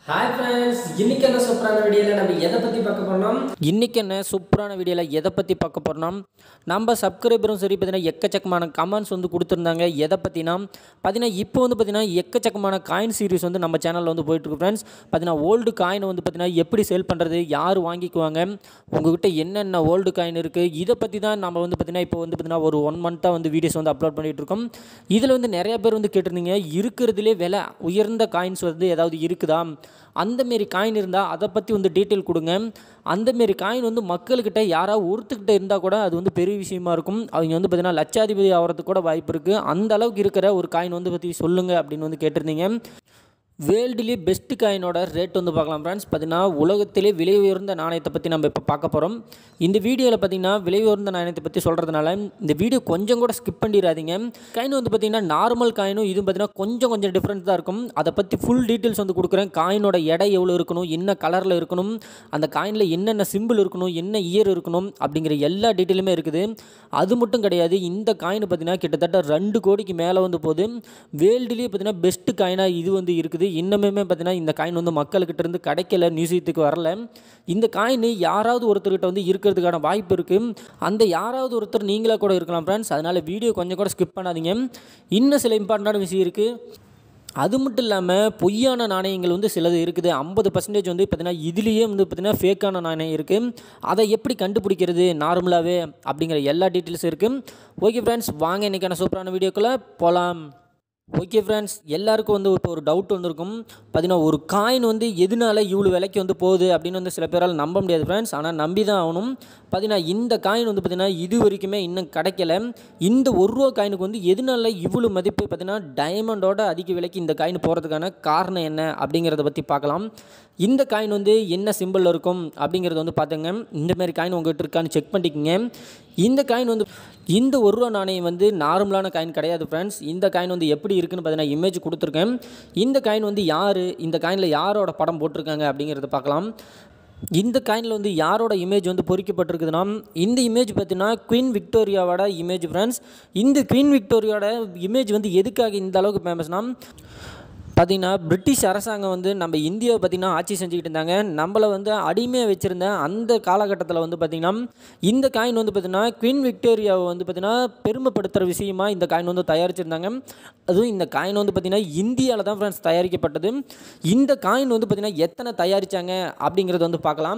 hi friends இன்னைக்கு என்ன சூப்பரான வீடியோவில் நம்ம எதை பற்றி பார்க்க போறோம் இன்றைக்கி என்ன சூப்பரான வீடியோவில் எதை பற்றி பார்க்க போகிறோம்னா நம்ம சப்ஸ்கிரைபரும் சரி பார்த்தீங்கன்னா எக்கச்சக்கமான கமெண்ட்ஸ் வந்து கொடுத்துருந்தாங்க எதை பற்றினா பார்த்தீங்கன்னா இப்போ வந்து பார்த்தீங்கன்னா எக்கச்சக்கமான காயின் சீரிஸ் வந்து நம்ம சேனலில் வந்து போயிட்டுருக்கு ஃப்ரெண்ட்ஸ் பார்த்தீங்கன்னா ஓல்டு காயின் வந்து பார்த்தீங்கன்னா எப்படி சேல் பண்ணுறது யார் வாங்கிக்குவாங்க உங்ககிட்ட என்னென்ன ஓல்டு காயின் இருக்குது இதை பற்றி தான் நம்ம வந்து பார்த்தீங்கன்னா இப்போ வந்து பார்த்தீங்கன்னா ஒரு ஒன் மந்த்தாக வந்து வீடியோஸ் வந்து அப்லோட் பண்ணிகிட்டு இருக்கோம் இதில் வந்து நிறைய பேர் வந்து கேட்டிருந்தீங்க இருக்கிறதுலே விலை உயர்ந்த காயின்ஸ் வந்து ஏதாவது இருக்குதா அந்தமாரி காயின் இருந்தால் அதை பற்றி வந்து டீட்டெயில் கொடுங்க அந்தமாரி காயின் வந்து மக்கள்கிட்ட யாராவது ஒருத்துக்கிட்ட இருந்தால் கூட அது வந்து பெரிய விஷயமா இருக்கும் அவங்க வந்து பார்த்தீங்கன்னா லட்சாதிபதி ஆகிறதுக்கு கூட வாய்ப்பு இருக்குது அந்த அளவுக்கு இருக்கிற ஒரு காயின் வந்து பற்றி சொல்லுங்கள் அப்படின்னு வந்து கேட்டிருந்தீங்க வேர்ல்டுலேயே பெஸ்ட் காயினோட ரேட் வந்து பார்க்கலாம் ஃப்ரெண்ட்ஸ் பார்த்தீங்கன்னா உலகத்திலே விலை உயர்ந்த நாணயத்தை பற்றி நம்ம இப்போ பார்க்க போகிறோம் இந்த வீடியோவில் பார்த்தீங்கன்னா விலை உயர்ந்த நாணயத்தை பற்றி சொல்கிறதுனால இந்த வீடியோ கொஞ்சம் கூட ஸ்கிப் பண்ணிடாதீங்க காயின் வந்து பார்த்தீங்கன்னா நார்மல் காயினும் இதுவும் பார்த்தீங்கன்னா கொஞ்சம் கொஞ்சம் டிஃப்ரெண்ட் தான் இருக்கும் அதை பற்றி ஃபுல் டீட்டெயில்ஸ் வந்து கொடுக்குறேன் காயினோட எடை எவ்வளோ இருக்கணும் என்ன கலரில் இருக்கணும் அந்த காயினில் என்னென்ன சிம்பிள் இருக்கணும் என்ன இயர் இருக்கணும் அப்படிங்கிற எல்லா டீட்டெயிலுமே இருக்குது அது மட்டும் கிடையாது இந்த காயின் பார்த்தீங்கன்னா கிட்டத்தட்ட ரெண்டு கோடிக்கு மேலே வந்து போகுது வேர்ல்டுலேயே பார்த்தீங்கன்னா பெஸ்ட் காயினாக இது வந்து இருக்குது இன்னுமே பார்த்தீங்கன்னா இந்த காயின் வந்து மக்கள்கிட்ட இருந்து கிடைக்கல மியூசியத்துக்கு வரல இந்த காயின் யாராவது ஒருத்தர்கிட்ட வந்து இருக்கிறதுக்கான வாய்ப்பு இருக்குது அந்த யாராவது ஒருத்தர் நீங்களே கூட இருக்கலாம் ஃப்ரெண்ட்ஸ் அதனால் வீடியோ கொஞ்சம் கூட ஸ்கிப் பண்ணாதீங்க இன்னும் சில இம்பார்ட்டண்டான விஷயம் இருக்குது அது மட்டும் இல்லாமல் பொய்யான நாணயங்கள் வந்து சிலது இருக்குது ஐம்பது பர்சன்டேஜ் வந்து பார்த்தீங்கன்னா இதுலேயே வந்து பார்த்தீங்கன்னா ஃபேக்கான நாணயம் இருக்குது அதை எப்படி கண்டுபிடிக்கிறது நார்மலாகவே அப்படிங்கிற எல்லா டீட்டெயில்ஸும் இருக்குது ஓகே ஃப்ரெண்ட்ஸ் வாங்க இன்றைக்கான சூப்பரான வீடியோக்குள்ளே போகலாம் ஓகே ஃப்ரெண்ட்ஸ் எல்லாருக்கும் வந்து இப்போ ஒரு டவுட் வந்திருக்கும் பார்த்தீங்கன்னா ஒரு காயின் வந்து எதனால இவ்வளோ விலைக்கு வந்து போகுது அப்படின்னு வந்து சில பேரால் நம்ப முடியாது ஃப்ரெண்ட்ஸ் ஆனால் நம்பி தான் ஆகணும் பார்த்தீங்கன்னா இந்த காயின் வந்து பார்த்தீங்கன்னா இது வரைக்குமே இன்னும் கிடைக்கல இந்த ஒரு ரூபா காயினுக்கு வந்து எதனால இவ்வளோ மதிப்பு பார்த்தீங்கன்னா டைமண்டோட அதிக விலைக்கு இந்த காயின் போகிறதுக்கான காரணம் என்ன அப்படிங்கிறத பற்றி பார்க்கலாம் இந்த காயின் வந்து என்ன சிம்பிள் இருக்கும் அப்படிங்கிறத வந்து பார்த்துங்க இந்த மாதிரி காயின் உங்கள்கிட்ட இருக்கான்னு செக் பண்ணிக்கோங்க இந்த காயின் வந்து இந்த ஒரு ரூபா நாணயம் வந்து நார்மலான காயின் கிடையாது ஃப்ரெண்ட்ஸ் இந்த காயின் வந்து எப்படி இருக்குன்னு பார்த்தீங்கன்னா இமேஜ் கொடுத்துருக்கேன் இந்த காயின் வந்து யார் இந்த காயினில் யாரோட படம் போட்டிருக்காங்க அப்படிங்கிறத பார்க்கலாம் இந்த காயினில் வந்து யாரோட இமேஜ் வந்து பொறிக்கப்பட்டிருக்குதுன்னா இந்த இமேஜ் பார்த்தீங்கன்னா குவீன் விக்டோரியாவோட இமேஜ் ஃப்ரெண்ட்ஸ் இந்த குவீன் விக்டோரியாவோட இமேஜ் வந்து எதுக்காக இந்த அளவுக்கு ஃபேமஸ்னால் பார்த்திங்கன்னா பிரிட்டிஷ் அரசாங்கம் வந்து நம்ம இந்தியாவை பார்த்திங்கன்னா ஆட்சி செஞ்சுக்கிட்டு இருந்தாங்க நம்மளை வந்து அடிமையாக வச்சுருந்த அந்த காலகட்டத்தில் வந்து பார்த்திங்கன்னா இந்த காயின் வந்து பார்த்திங்கன்னா குவீன் விக்டோரியாவை வந்து பார்த்திங்கன்னா பெருமைப்படுத்துகிற விஷயமா இந்த காயின் வந்து தயாரிச்சிருந்தாங்க அதுவும் இந்த காயின் வந்து பார்த்திங்கன்னா இந்தியாவில் தான் ஃப்ரெண்ட்ஸ் தயாரிக்கப்பட்டது இந்த காயின் வந்து பார்த்திங்கன்னா எத்தனை தயாரித்தாங்க அப்படிங்கிறத வந்து பார்க்கலாம்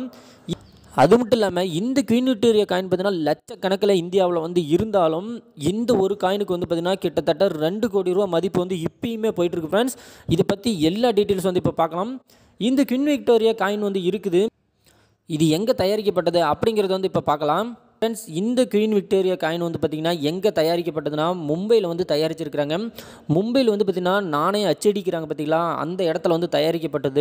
அது மட்டும் இல்லாமல் இந்த குவீன் விக்டோரியா காயின் பார்த்தீங்கன்னா லட்சக்கணக்கில் இந்தியாவில் வந்து இருந்தாலும் இந்த ஒரு காயினுக்கு வந்து பார்த்திங்கன்னா கிட்டத்தட்ட ரெண்டு கோடி ரூபா மதிப்பு வந்து இப்பயுமே போயிட்டுருக்கு ஃப்ரெண்ட்ஸ் இதை பற்றி எல்லா டீட்டெயில்ஸ் வந்து இப்போ பார்க்கலாம் இந்த குவீன் விக்டோரியா காயின் வந்து இருக்குது இது எங்கே தயாரிக்கப்பட்டது அப்படிங்கிறத வந்து இப்போ பார்க்கலாம் ஃப்ரெண்ட்ஸ் இந்த குவீன் விக்டோரியா காயின் வந்து பார்த்திங்கன்னா எங்கே தயாரிக்கப்பட்டதுன்னா மும்பையில் வந்து தயாரிச்சிருக்கிறாங்க மும்பையில் வந்து பார்த்திங்கன்னா நாணயம் அச்சடிக்கிறாங்க பார்த்தீங்களா அந்த இடத்துல வந்து தயாரிக்கப்பட்டது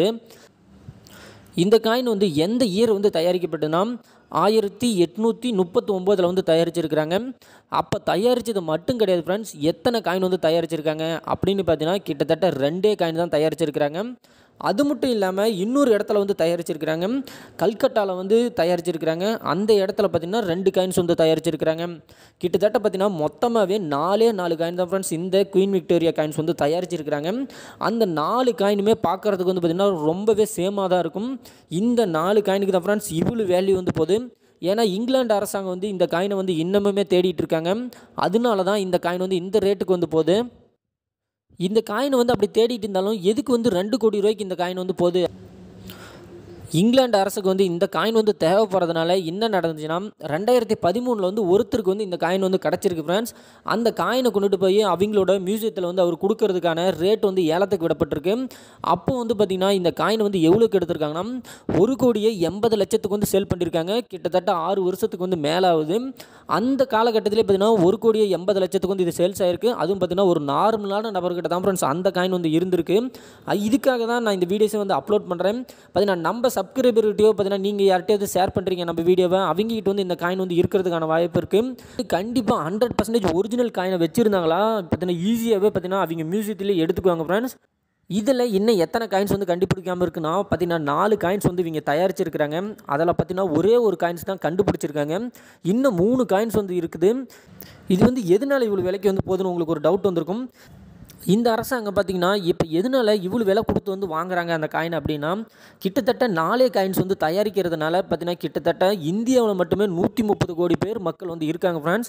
இந்த காயின் வந்து எந்த இயர் வந்து தயாரிக்கப்பட்டதுன்னா ஆயிரத்தி எட்நூற்றி முப்பத்தி ஒம்போதில் வந்து தயாரிச்சிருக்கிறாங்க அப்போ தயாரித்தது மட்டும் கிடையாது ஃப்ரெண்ட்ஸ் எத்தனை காயின் வந்து தயாரிச்சிருக்காங்க அப்படின்னு பார்த்தீங்கன்னா கிட்டத்தட்ட ரெண்டே காயின் தான் தயாரிச்சிருக்கிறாங்க அது மட்டும் இல்லாமல் இன்னொரு இடத்துல வந்து தயாரிச்சிருக்கிறாங்க கல்கட்டாவில் வந்து தயாரிச்சிருக்கிறாங்க அந்த இடத்துல பார்த்திங்கன்னா ரெண்டு காயின்ஸ் வந்து தயாரிச்சிருக்கிறாங்க கிட்டத்தட்ட பார்த்திங்கன்னா மொத்தமாகவே நாலே நாலு காயின் தான் ஃப்ரெண்ட்ஸ் இந்த குவீன் விக்டோரியா காயின்ஸ் வந்து தயாரிச்சிருக்கிறாங்க அந்த நாலு காயினுமே பார்க்குறதுக்கு வந்து பார்த்திங்கன்னா ரொம்பவே சேமாக தான் இருக்கும் இந்த நாலு காயினுக்கு தான் ஃப்ரெண்ட்ஸ் இவ்வளோ வேல்யூ வந்து போகுது ஏன்னா இங்கிலாந்து அரசாங்கம் வந்து இந்த காயினை வந்து இன்னமுமே தேடிட்டு இருக்காங்க அதனால தான் இந்த காயின் வந்து இந்த ரேட்டுக்கு வந்து போகுது இந்த காயின் வந்து அப்படி தேடிட்டு இருந்தாலும் எதுக்கு வந்து ரெண்டு கோடி ரூபாய்க்கு இந்த காயின் வந்து போகுது இங்கிலாந்து அரசுக்கு வந்து இந்த காயின் வந்து தேவைப்படுறதுனால என்ன நடந்துச்சுன்னா ரெண்டாயிரத்தி பதிமூணில் வந்து ஒருத்தருக்கு வந்து இந்த காயின் வந்து கிடச்சிருக்கு ஃப்ரெண்ட்ஸ் அந்த காயினை கொண்டுட்டு போய் அவங்களோட மியூசியத்தில் வந்து அவர் கொடுக்கறதுக்கான ரேட் வந்து ஏலத்துக்கு விடப்பட்டிருக்கு அப்போ வந்து பார்த்திங்கன்னா இந்த காயின் வந்து எவ்வளோக்கு எடுத்திருக்காங்கன்னா ஒரு கோடியே எண்பது லட்சத்துக்கு வந்து சேல் பண்ணியிருக்காங்க கிட்டத்தட்ட ஆறு வருஷத்துக்கு வந்து மேலே ஆகுது அந்த காலகட்டத்திலே பார்த்திங்கன்னா ஒரு கோடியே எண்பது லட்சத்துக்கு வந்து இது சேல்ஸ் ஆயிருக்கு அதுவும் பார்த்திங்கன்னா ஒரு நார்மலான நபர்கிட்ட தான் ஃப்ரெண்ட்ஸ் அந்த காயின் வந்து இருந்திருக்கு இதுக்காக தான் நான் இந்த வீடியோஸை வந்து அப்லோட் பண்ணுறேன் பார்த்திங்கன்னா நம்ம சப்ஸ்கிரைபர்கிட்டயோ பார்த்தீங்கன்னா நீங்கள் யார்கிட்டயாவது ஷேர் பண்ணுறீங்க நம்ம வீடியோவை அவங்ககிட்ட வந்து இந்த காயின் வந்து இருக்கிறதுக்கான வாய்ப்பு இருக்குது கண்டிப்பாக ஹண்ட்ரட் பர்சன்டேஜ் ஒரிஜினல் காயினை வச்சுருந்தாங்களா பார்த்தீங்கன்னா ஈஸியாகவே பார்த்தீங்கன்னா அவங்க மியூசியத்திலே எடுத்துக்குவாங்க ஃப்ரெண்ட்ஸ் இதில் இன்னும் எத்தனை காயின்ஸ் வந்து கண்டுபிடிக்காமல் இருக்குன்னா பார்த்தீங்கன்னா நாலு காயின்ஸ் வந்து இவங்க தயாரிச்சிருக்கிறாங்க அதில் பார்த்தீங்கன்னா ஒரே ஒரு காயின்ஸ் தான் கண்டுபிடிச்சிருக்காங்க இன்னும் மூணு காயின்ஸ் வந்து இருக்குது இது வந்து எதனால இவ்வளோ விலைக்கு வந்து போகுதுன்னு உங்களுக்கு ஒரு டவுட் வந்திருக்கும் இந்த அரசாங்கம் பார்த்திங்கன்னா இப்போ எதனால இவ்வளோ விலை கொடுத்து வந்து வாங்குறாங்க அந்த காயின் அப்படின்னா கிட்டத்தட்ட நாலே காயின்ஸ் வந்து தயாரிக்கிறதுனால பார்த்தீங்கன்னா கிட்டத்தட்ட இந்தியாவில் மட்டுமே நூற்றி முப்பது கோடி பேர் மக்கள் வந்து இருக்காங்க ஃப்ரெண்ட்ஸ்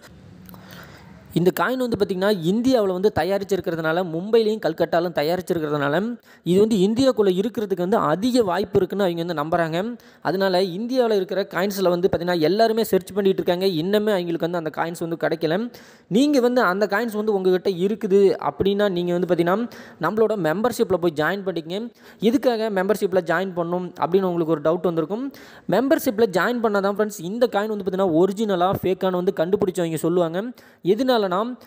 இந்த காயின் வந்து பார்த்திங்கன்னா இந்தியாவில் வந்து தயாரிச்சிருக்கிறதுனால மும்பைலையும் கல்கட்டாலும் தயாரிச்சிருக்கிறதுனால இது வந்து இந்தியாவுக்குள்ளே இருக்கிறதுக்கு வந்து அதிக வாய்ப்பு இருக்குன்னு அவங்க வந்து நம்புகிறாங்க அதனால இந்தியாவில் இருக்கிற காயின்ஸில் வந்து பார்த்திங்கன்னா எல்லாருமே சர்ச் பண்ணிட்டு இருக்காங்க இன்னுமே அவங்களுக்கு வந்து அந்த காயின்ஸ் வந்து கிடைக்கல நீங்கள் வந்து அந்த காயின்ஸ் வந்து உங்ககிட்ட இருக்குது அப்படின்னா நீங்கள் வந்து பார்த்திங்கன்னா நம்மளோட மெம்பர்ஷிப்பில் போய் ஜாயின் பண்ணிக்கங்க எதுக்காக மெம்பர்ஷிப்பில் ஜாயின் பண்ணணும் அப்படின்னு உங்களுக்கு ஒரு டவுட் வந்திருக்கும் மெம்பர்ஷிப்பில் ஜாயின் பண்ணால் தான் ஃப்ரெண்ட்ஸ் இந்த காயின் வந்து பார்த்திங்கன்னா ஒரிஜினலாக ஃபேக்கான வந்து கண்டுபிடிச்சவங்க சொல்லுவாங்க எதனாலனா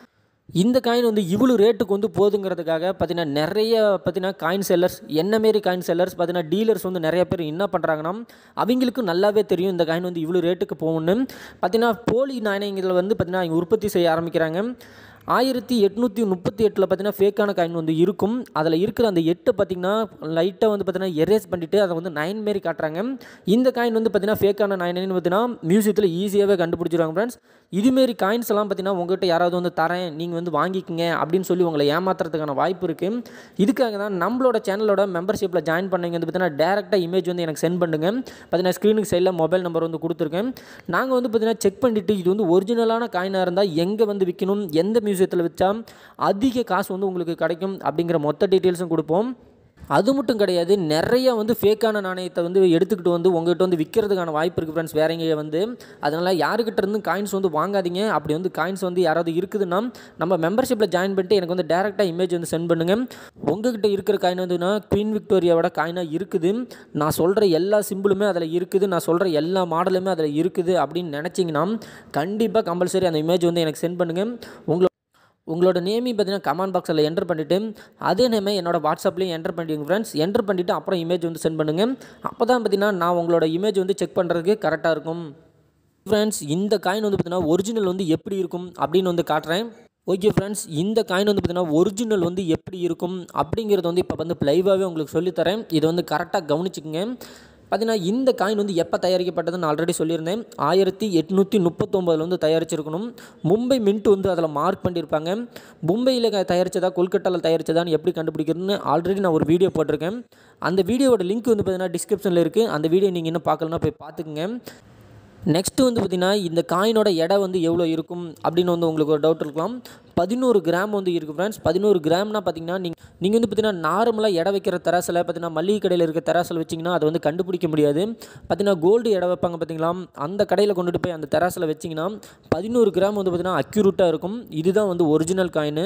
இந்த காயின் வந்து இவ்வளோ ரேட்டுக்கு வந்து போதுங்கிறதுக்காக பார்த்தீங்கன்னா நிறைய பார்த்தீங்கன்னா காயின் செல்லர்ஸ் என்ன மாரி காயின் செல்லர்ஸ் பார்த்தீங்கன்னா டீலர்ஸ் வந்து நிறைய பேர் என்ன பண்ணுறாங்கன்னா அவங்களுக்கு நல்லாவே தெரியும் இந்த காயின் வந்து இவ்வளோ ரேட்டுக்கு போகும்னு பார்த்தீங்கன்னா போலி நாணயங்களை வந்து பார்த்தீங்கன்னா அவங்க உற்பத்தி செய்ய ஆரம்பிக்கிறாங்க ஆயிரத்தி எட்நூற்றி முப்பத்தி எட்டில் பார்த்தீங்கன்னா ஃபேக்கான காயின் வந்து இருக்கும் அதில் இருக்கிற அந்த எட்டு பார்த்தீங்கன்னா லைட்டாக வந்து பார்த்தீங்கன்னா எரேஸ் பண்ணிவிட்டு அதை வந்து நைன் மாரி காட்டுறாங்க இந்த காயின் வந்து பார்த்தீங்கன்னா ஃபேக்கான நைன் பார்த்தீங்கன்னா மியூசியத்தில் ஈஸியாகவே கண்டுபிடிச்சிருவாங்க ஃப்ரெண்ட்ஸ் இதுமாரி காயின்ஸ் எல்லாம் பார்த்தீங்கன்னா உங்கள்கிட்ட யாராவது வந்து தரேன் நீங்கள் வந்து வாங்கிக்கங்க அப்படின்னு சொல்லி உங்களை ஏமாத்துறதுக்கான வாய்ப்பு இருக்குது இதுக்காக தான் நம்மளோட சேனலோட மெம்பர்ஷிப்பில் ஜாயின் பண்ணீங்க வந்து பார்த்தீங்கன்னா டேரெக்டாக இமேஜ் வந்து எனக்கு சென்ட் பண்ணுங்கள் பார்த்தீங்கன்னா ஸ்க்ரீனுக்கு சைடில் மொபைல் நம்பர் வந்து கொடுத்துருக்கேன் நாங்கள் வந்து பார்த்தீங்கன்னா செக் பண்ணிவிட்டு இது வந்து ஒரிஜினலான காயினாக இருந்தால் எங்கே வந்து விற்கணும் எந்த மியூசியத்தில் வச்சா அதிக காசு வந்து உங்களுக்கு கிடைக்கும் அப்படிங்கிற மொத்த டீட்டெயில்ஸும் கொடுப்போம் அது மட்டும் கிடையாது நிறைய வந்து ஃபேக்கான நாணயத்தை வந்து எடுத்துக்கிட்டு வந்து உங்கள்கிட்ட வந்து விற்கிறதுக்கான வாய்ப்பு இருக்குது ஃப்ரெண்ட்ஸ் வேற எங்கேயே வந்து அதனால் யாருக்கிட்ட இருந்து காயின்ஸ் வந்து வாங்காதீங்க அப்படி வந்து காயின்ஸ் வந்து யாராவது இருக்குதுன்னா நம்ம மெம்பர்ஷிப்பில் ஜாயின் பண்ணிட்டு எனக்கு வந்து டேரெக்டாக இமேஜ் வந்து சென்ட் பண்ணுங்கள் உங்ககிட்ட இருக்கிற காயின் வந்துன்னா குவீன் விக்டோரியாவோட காயினாக இருக்குது நான் சொல்கிற எல்லா சிம்பிளுமே அதில் இருக்குது நான் சொல்கிற எல்லா மாடலுமே அதில் இருக்குது அப்படின்னு நினச்சிங்கன்னா கண்டிப்பாக கம்பல்சரி அந்த இமேஜ் வந்து எனக்கு சென்ட் பண்ணுங்கள் உங்களோட உங்களோட நேமையும் பார்த்தீங்கன்னா கமெண்ட் பாக்ஸில் என்டர் பண்ணிவிட்டு அதே நேமே என்னோட வாட்ஸ்அப்லேயும் என்டர் பண்ணிடுங்க ஃப்ரெண்ட்ஸ் என்டர் பண்ணிவிட்டு அப்புறம் இமேஜ் வந்து சென்ட் பண்ணுங்கள் அப்போ தான் பார்த்தீங்கன்னா நான் உங்களோட இமேஜ் வந்து செக் பண்ணுறதுக்கு கரெக்டாக இருக்கும் ஃப்ரெண்ட்ஸ் இந்த காயின் வந்து பார்த்தீங்கன்னா ஒரிஜினல் வந்து எப்படி இருக்கும் அப்படின்னு வந்து காட்டுறேன் ஓகே ஃப்ரெண்ட்ஸ் இந்த காயின் வந்து பார்த்தீங்கன்னா ஒரிஜினல் வந்து எப்படி இருக்கும் அப்படிங்கிறது வந்து இப்போ வந்து லைவாகவே உங்களுக்கு சொல்லித்தரேன் இதை வந்து கரெக்டாக கவனிச்சுக்கோங்க பார்த்தீங்கன்னா இந்த காயின் வந்து எப்போ தயாரிக்கப்பட்டதுன்னு ஆல்ரெடி சொல்லியிருந்தேன் ஆயிரத்தி எட்நூற்றி முப்பத்தொம்போதில் வந்து தயாரிச்சிருக்கணும் மும்பை மின்ட் வந்து அதில் மார்க் பண்ணியிருப்பாங்க மும்பையில் தயாரித்ததா கொல்கட்டாவில் தயாரித்ததான்னு எப்படி கண்டுபிடிக்கிறதுன்னு ஆல்ரெடி நான் ஒரு வீடியோ போட்டிருக்கேன் அந்த வீடியோவோட லிங்க் வந்து பார்த்தீங்கன்னா டிஸ்கிரிப்ஷனில் இருக்குது அந்த வீடியோ நீங்கள் இன்னும் பார்க்கலன்னா போய் பார்த்துக்குங்க நெக்ஸ்ட்டு வந்து பார்த்திங்கன்னா இந்த காயினோட எடை வந்து எவ்வளோ இருக்கும் அப்படின்னு வந்து உங்களுக்கு ஒரு டவுட் இருக்கலாம் பதினோரு கிராம் வந்து இருக்குது ஃப்ரெண்ட்ஸ் பதினோரு கிராம்னா பார்த்தீங்கன்னா நீங்கள் நீங்கள் வந்து பார்த்தீங்கன்னா நார்மலாக எடை வைக்கிற தராசில் பார்த்தீங்கன்னா மளிகை கடையில் இருக்க தராசில் வச்சிங்கன்னா அதை வந்து கண்டுபிடிக்க முடியாது பார்த்தீங்கன்னா கோல்டு எடை வைப்பாங்க பார்த்தீங்களா அந்த கடையில் கொண்டுட்டு போய் அந்த தராசில் வச்சிங்கன்னா பதினோரு கிராம் வந்து பார்த்தீங்கன்னா அக்யூரேட்டாக இருக்கும் இதுதான் வந்து ஒரிஜினல் காயின்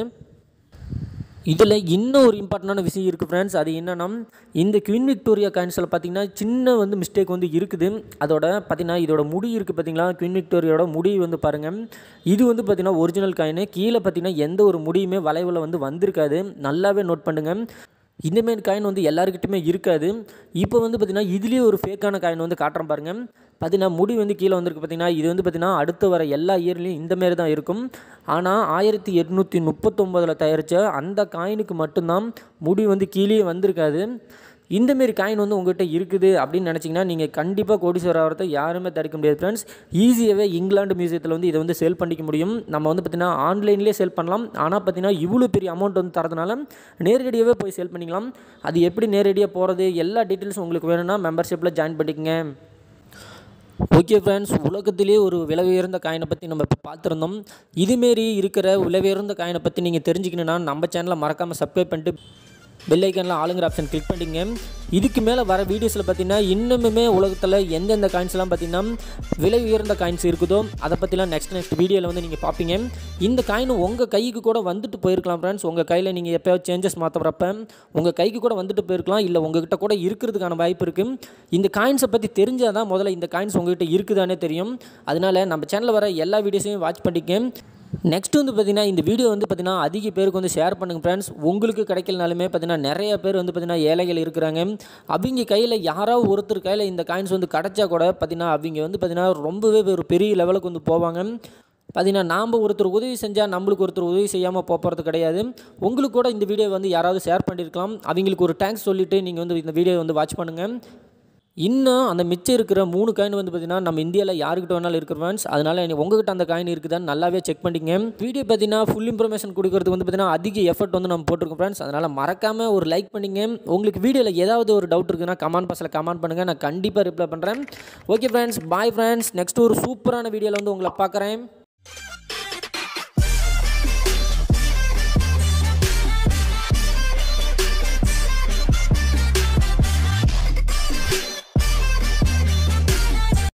இதில் இன்னும் ஒரு இம்பார்ட்டண்டான விஷயம் இருக்குது ஃப்ரெண்ட்ஸ் அது என்னன்னா இந்த குவீன் விக்டோரியா காயின்ஸில் பார்த்தீங்கன்னா சின்ன வந்து மிஸ்டேக் வந்து இருக்குது அதோட பார்த்தீங்கன்னா இதோட முடி இருக்குது பார்த்தீங்களா குவீன் விக்டோரியாவோட முடி வந்து பாருங்கள் இது வந்து பார்த்தீங்கன்னா ஒரிஜினல் காயின் கீழே பார்த்தீங்கன்னா எந்த ஒரு முடியுமே வளைவில் வந்து வந்திருக்காது நல்லாவே நோட் பண்ணுங்கள் இந்தமாரி காயின் வந்து எல்லாருக்கிட்டுமே இருக்காது இப்போ வந்து பார்த்திங்கன்னா இதுலேயே ஒரு ஃபேக்கான காயின் வந்து காட்டுறேன் பாருங்கள் பார்த்தீங்கன்னா முடி வந்து கீழே வந்திருக்கு பார்த்தீங்கன்னா இது வந்து பார்த்திங்கன்னா அடுத்து வர எல்லா இயர்லேயும் இந்தமாரி தான் இருக்கும் ஆனால் ஆயிரத்தி எட்நூற்றி முப்பத்தொம்போதில் தயாரித்த அந்த காயினுக்கு மட்டும்தான் முடி வந்து கீழே வந்திருக்காது இந்தமாரி காயின் வந்து உங்கள்கிட்ட இருக்குது அப்படின்னு நினச்சிங்கன்னா நீங்கள் கண்டிப்பாக கோடீஸ்வரர் ஆகிறத யாருமே தடுக்க முடியாது ஃப்ரெண்ட்ஸ் ஈஸியாகவே இங்கிலாந்து மியூசியத்தில் வந்து இதை வந்து சேல் பண்ணிக்க முடியும் நம்ம வந்து பார்த்திங்கன்னா ஆன்லைன்லேயே சேல் பண்ணலாம் ஆனால் பார்த்திங்கன்னா இவ்வளோ பெரிய அமௌண்ட் வந்து தரதுனால நேரடியாகவே போய் சேல் பண்ணிக்கலாம் அது எப்படி நேரடியாக போகிறது எல்லா டீட்டெயில்ஸும் உங்களுக்கு வேணும்னா மெம்பர்ஷிப்பில் ஜாயின் பண்ணிக்கங்க ஓகே ஃப்ரெண்ட்ஸ் உலகத்திலே ஒரு விலை உயர்ந்த காயினை பற்றி நம்ம இப்போ பார்த்துருந்தோம் இதுமாரி இருக்கிற விலை உயர்ந்த காயினை பற்றி நீங்கள் தெரிஞ்சுக்கணுன்னா நம்ம சேனலை மறக்காமல் சப்ஸ்கிரைப் பண்ணிட்டு பெல் ஐக்கனில் ஆளுங்கிற ஆப்ஷன் கிளிக் பண்ணிங்க இதுக்கு மேலே வர வீடியோஸில் பார்த்தீங்கன்னா இன்னுமே உலகத்தில் எந்தெந்த காயின்ஸ்லாம் பார்த்தீங்கன்னா விலை உயர்ந்த காயின்ஸ் இருக்குதோ அதை பற்றிலாம் நெக்ஸ்ட் நெக்ஸ்ட் வீடியோவில் வந்து நீங்கள் பார்ப்பீங்க இந்த காயின் உங்கள் கைக்கு கூட வந்துட்டு போயிருக்கலாம் ஃப்ரெண்ட்ஸ் உங்கள் கையில் நீங்கள் எப்போயாவது சேஞ்சஸ் மாற்றுறப்ப உங்கள் கைக்கு கூட வந்துட்டு போயிருக்கலாம் இல்லை உங்ககிட்ட கூட இருக்கிறதுக்கான வாய்ப்பு இருக்குது இந்த காயின்ஸை பற்றி தெரிஞ்சால் தான் முதல்ல இந்த காயின்ஸ் உங்ககிட்ட இருக்குதானே தெரியும் அதனால நம்ம சேனலில் வர எல்லா வீடியோஸையும் வாட்ச் பண்ணிக்க நெக்ஸ்ட் வந்து பார்த்தீங்கன்னா இந்த வீடியோ வந்து பார்த்தீங்கன்னா அதிக பேருக்கு வந்து ஷேர் பண்ணுங்க ஃப்ரெண்ட்ஸ் உங்களுக்கு கிடைக்கலனாலுமே பார்த்தீங்கன்னா நிறைய பேர் வந்து பார்த்தீங்கன்னா ஏழைகள் இருக்கிறாங்க அவங்க கையில் யாராவது ஒருத்தர் கையில் இந்த காயின்ஸ் வந்து கிடச்சா கூட பார்த்தீங்கன்னா அவங்க வந்து பார்த்தீங்கன்னா ரொம்பவே ஒரு பெரிய லெவலுக்கு வந்து போவாங்க பார்த்தீங்கன்னா நாம் ஒருத்தர் உதவி செஞ்சால் நம்மளுக்கு ஒருத்தர் உதவி செய்யாமல் போகிறது கிடையாது உங்களுக்கு கூட இந்த வீடியோ வந்து யாராவது ஷேர் பண்ணியிருக்கலாம் அவங்களுக்கு ஒரு தேங்க்ஸ் சொல்லிவிட்டு நீங்கள் வந்து இந்த வீடியோ வந்து வாட்ச் பண்ணுங்கள் இன்னும் அந்த மிச்சம் இருக்கிற மூணு காயின் வந்து பார்த்தீங்கன்னா நம்ம இந்தியாவில் யாருக்கிட்ட வேணாலும் இருக்கிற ஃப்ரெண்ட்ஸ் அதனால் உங்ககிட்ட அந்த காயின் இருக்குதான்னு நல்லாவே செக் பண்ணிங்க வீடியோ பார்த்தீங்கன்னா ஃபுல் இன்ஃபர்மேஷன் கொடுக்கறதுக்கு வந்து பார்த்தீங்கன்னா அதிக எஃபர்ட் வந்து நம்ம போட்டிருக்கோம் ஃப்ரெண்ட்ஸ் அதனால் மறக்காமல் ஒரு லைக் பண்ணிங்க உங்களுக்கு வீடியோவில் ஏதாவது ஒரு டவுட் இருக்குன்னா கமெண்ட் பாக்ஸில் கமெண்ட் பண்ணுங்கள் நான் கண்டிப்பாக ரிப்ளை பண்ணுறேன் okay friends bye friends next ஒரு சூப்பரான வீடியோவில் வந்து உங்களை பார்க்குறேன்